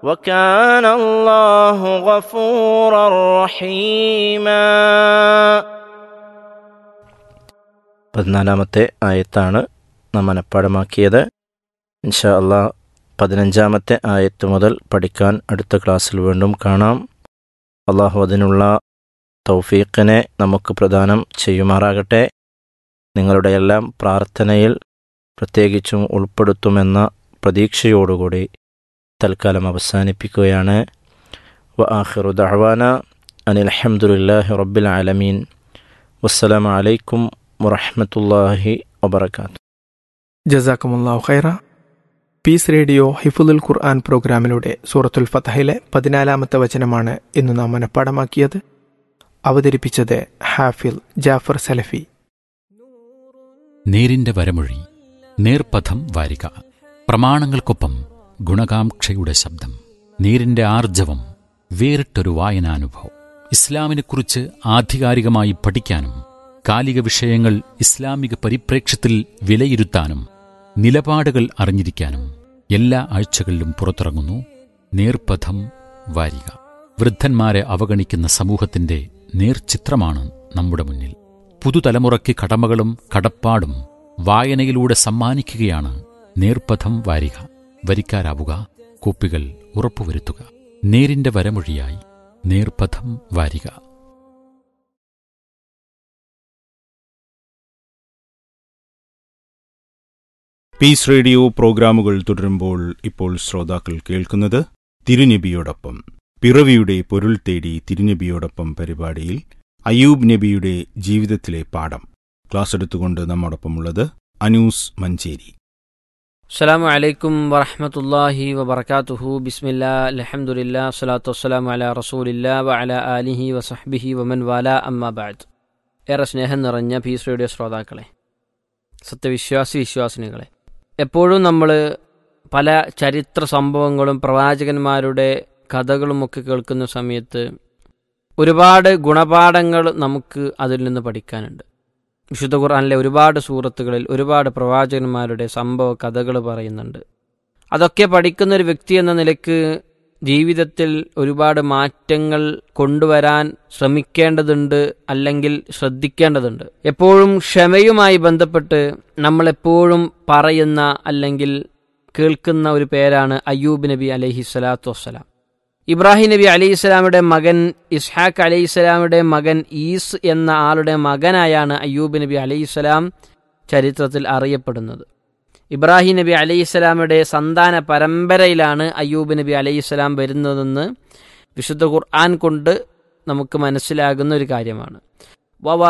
وكان الله غفورا رحيما പതിനാലാമത്തെ ആയത്താണ് നാം മനഃപ്പാടമാക്കിയത് ഇൻഷാ അള്ളാ പതിനഞ്ചാമത്തെ ആയത്ത് മുതൽ പഠിക്കാൻ അടുത്ത ക്ലാസ്സിൽ വീണ്ടും കാണാം അള്ളാഹു അതിനുള്ള തൗഫീഖിനെ നമുക്ക് പ്രദാനം ചെയ്യുമാറാകട്ടെ നിങ്ങളുടെ എല്ലാം പ്രാർത്ഥനയിൽ പ്രത്യേകിച്ചും ഉൾപ്പെടുത്തുമെന്ന പ്രതീക്ഷയോടുകൂടി തൽക്കാലം അവസാനിപ്പിക്കുകയാണ് വ ആഖിറു ദഅവാന അനിൽ അൽഹംദുലില്ലാഹി റബ്ബിൽ ആലമീൻ വസ്സലാമു അലൈക്കും വറഹ്മത്തുള്ളാഹി വബറകാതുഹു ജസാക്കുമുല്ലാഹു ഖൈറ പീസ് റേഡിയോ ഹിഫുദുൽ ഖുർആൻ പ്രോഗ്രാമിലൂടെ സൂറത്തുൽ ഫതഹിലെ പതിനാലാമത്തെ വചനമാണ് ഇന്ന് നാം മനഃപ്പാടമാക്കിയത് അവതരിപ്പിച്ചത് ഹാഫിൽ ജാഫർ സലഫി നേരിന്റെ വരമൊഴി നേർപഥം വാരിക പ്രമാണങ്ങൾക്കൊപ്പം ഗുണകാംക്ഷയുടെ ശബ്ദം നേരിന്റെ ആർജവം വേറിട്ടൊരു വായനാനുഭവം ഇസ്ലാമിനെക്കുറിച്ച് ആധികാരികമായി പഠിക്കാനും കാലിക വിഷയങ്ങൾ ഇസ്ലാമിക പരിപ്രേക്ഷ്യത്തിൽ വിലയിരുത്താനും നിലപാടുകൾ അറിഞ്ഞിരിക്കാനും എല്ലാ ആഴ്ചകളിലും പുറത്തിറങ്ങുന്നു നേർപഥം വാരിക വൃദ്ധന്മാരെ അവഗണിക്കുന്ന സമൂഹത്തിന്റെ നേർചിത്രമാണ് നമ്മുടെ മുന്നിൽ പുതുതലമുറയ്ക്ക് കടമകളും കടപ്പാടും വായനയിലൂടെ സമ്മാനിക്കുകയാണ് നേർപഥം വാരിക വരിക്കാരാവുക കോപ്പികൾ ഉറപ്പുവരുത്തുക നേരിന്റെ വരമൊഴിയായി നേർപഥം വാരിക പീസ് റേഡിയോ പ്രോഗ്രാമുകൾ തുടരുമ്പോൾ ഇപ്പോൾ ശ്രോതാക്കൾ കേൾക്കുന്നത് തിരുനബിയോടൊപ്പം പിറവിയുടെ പൊരുൾ തേടി തിരുനബിയോടൊപ്പം പരിപാടിയിൽ അയൂബ് നബിയുടെ ജീവിതത്തിലെ പാഠം ക്ലാസ് എടുത്തുകൊണ്ട് നമ്മോടൊപ്പമുള്ളത് അനൂസ് മഞ്ചേരി അസ്സലാമു അലൈക്കും വറഹ്മത്തുള്ളാഹി വബറകാതുഹു ബിസ്മില്ലാ അൽഹംദുലില്ലാ സ്വലാത്തു വസ്സലാമു അലാ റസൂലില്ലാ വഅലാ ആലിഹി വസഹ്ബിഹി വമൻ വാല അമ്മാ ബഅദ് ഏറെ സ്നേഹം നിറഞ്ഞ പീസ് റേഡിയോ ശ്രോതാക്കളെ സത്യവിശ്വാസി വിശ്വാസിനികളെ എപ്പോഴും നമ്മൾ പല ചരിത്ര സംഭവങ്ങളും പ്രവാചകന്മാരുടെ കഥകളുമൊക്കെ കേൾക്കുന്ന സമയത്ത് ഒരുപാട് ഗുണപാഠങ്ങൾ നമുക്ക് അതിൽ നിന്ന് പഠിക്കാനുണ്ട് വിശുദ്ധ ഖുർആനിലെ ഒരുപാട് സൂറത്തുകളിൽ ഒരുപാട് പ്രവാചകന്മാരുടെ സംഭവ കഥകൾ പറയുന്നുണ്ട് അതൊക്കെ പഠിക്കുന്ന ഒരു വ്യക്തി എന്ന നിലയ്ക്ക് ജീവിതത്തിൽ ഒരുപാട് മാറ്റങ്ങൾ കൊണ്ടുവരാൻ ശ്രമിക്കേണ്ടതുണ്ട് അല്ലെങ്കിൽ ശ്രദ്ധിക്കേണ്ടതുണ്ട് എപ്പോഴും ക്ഷമയുമായി ബന്ധപ്പെട്ട് നമ്മളെപ്പോഴും പറയുന്ന അല്ലെങ്കിൽ കേൾക്കുന്ന ഒരു പേരാണ് അയ്യൂബ് നബി അലൈഹി സ്വലാത്തു വസ്സലാം ഇബ്രാഹിം നബി അലൈഹി സ്വലാമിയുടെ മകൻ ഇസ്ഹാഖ് അലൈഹി സ്വലാമിയുടെ മകൻ ഈസ് എന്ന ആളുടെ മകനായാണ് അയ്യൂബ് നബി അലൈഹി സ്വലാം ചരിത്രത്തിൽ അറിയപ്പെടുന്നത് ഇബ്രാഹിം നബി അലൈഹി സ്വലാമിയുടെ സന്താന പരമ്പരയിലാണ് അയ്യൂബ് നബി അലൈഹി സ്വലാം വരുന്നതെന്ന് വിശുദ്ധ ഖുർആൻ കൊണ്ട് നമുക്ക് മനസ്സിലാകുന്ന ഒരു കാര്യമാണ് വവ